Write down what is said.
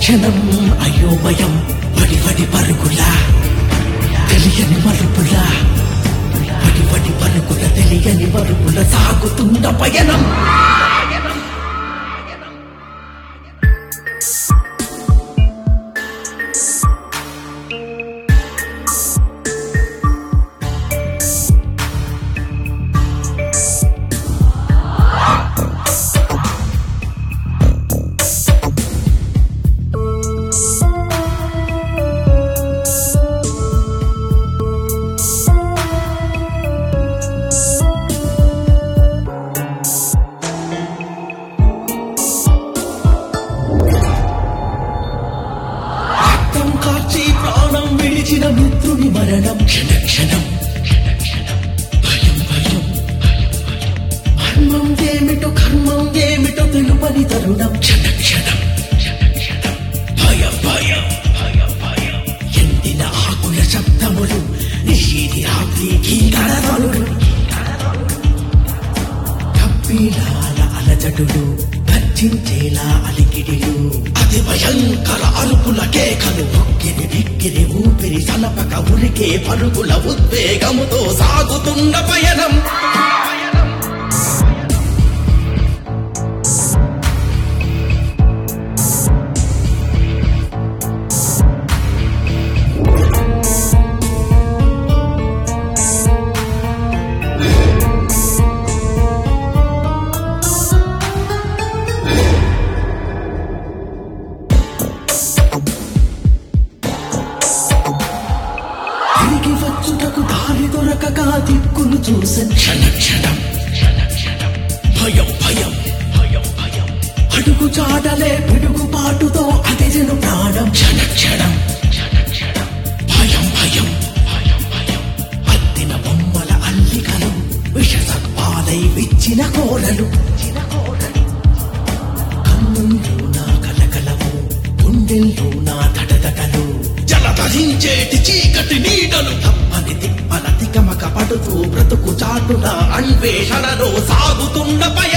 క్షణం అయోమయం వడి వడి పరుగులా తెలియని మరుపుల వడి వడి పరుగుల తెలియని మరుపుల సాగుతున్న పయనం రక్తం కార్చి ప్రాణం విడిచిన మిత్రుని మరణం క్షణ క్షణం భయం భయం మర్మం ఏమిటో కర్మం ఏమిటో తెలుపని తరుణం క్షణ క్షణం భయం భయం భయం భయం ఎండిన ఆకుల శబ్దములు నిషీది రాత్రి కీకరతలుడు కప్పిలాల అలజడులు గర్జించేలా అలికిడిలు అతి భయంకర అరుపుల కేకలు ఉక్కిరి బిక్కిరి ఊపిరి సలపక ఉరికే పరుగుల ఉద్వేగముతో సాగుతున్న పయనం తిరిగి వచ్చుటకు దారి దొరకగా దిక్కులు చూసే క్షణ క్షణం క్షణ క్షణం భయం భయం భయం భయం అడుగు చాటలే పిడుగు పాటుతో అదిరెను ప్రాణం క్షణ క్షణం క్షణ క్షణం భయం భయం భయం భయం అద్దిన బొమ్మల అల్లికలు విష సర్పాలై విచ్చిన కోరలు కన్నుల్లో నా కలకలము గుండెల్లో నా తటతటలు జలధరించేటి చీకటి నీడలు తప్పని తిప్పల తికమక పడుతూ బ్రతుకు చాటున అన్వేషణలో సాగుతున్న పయ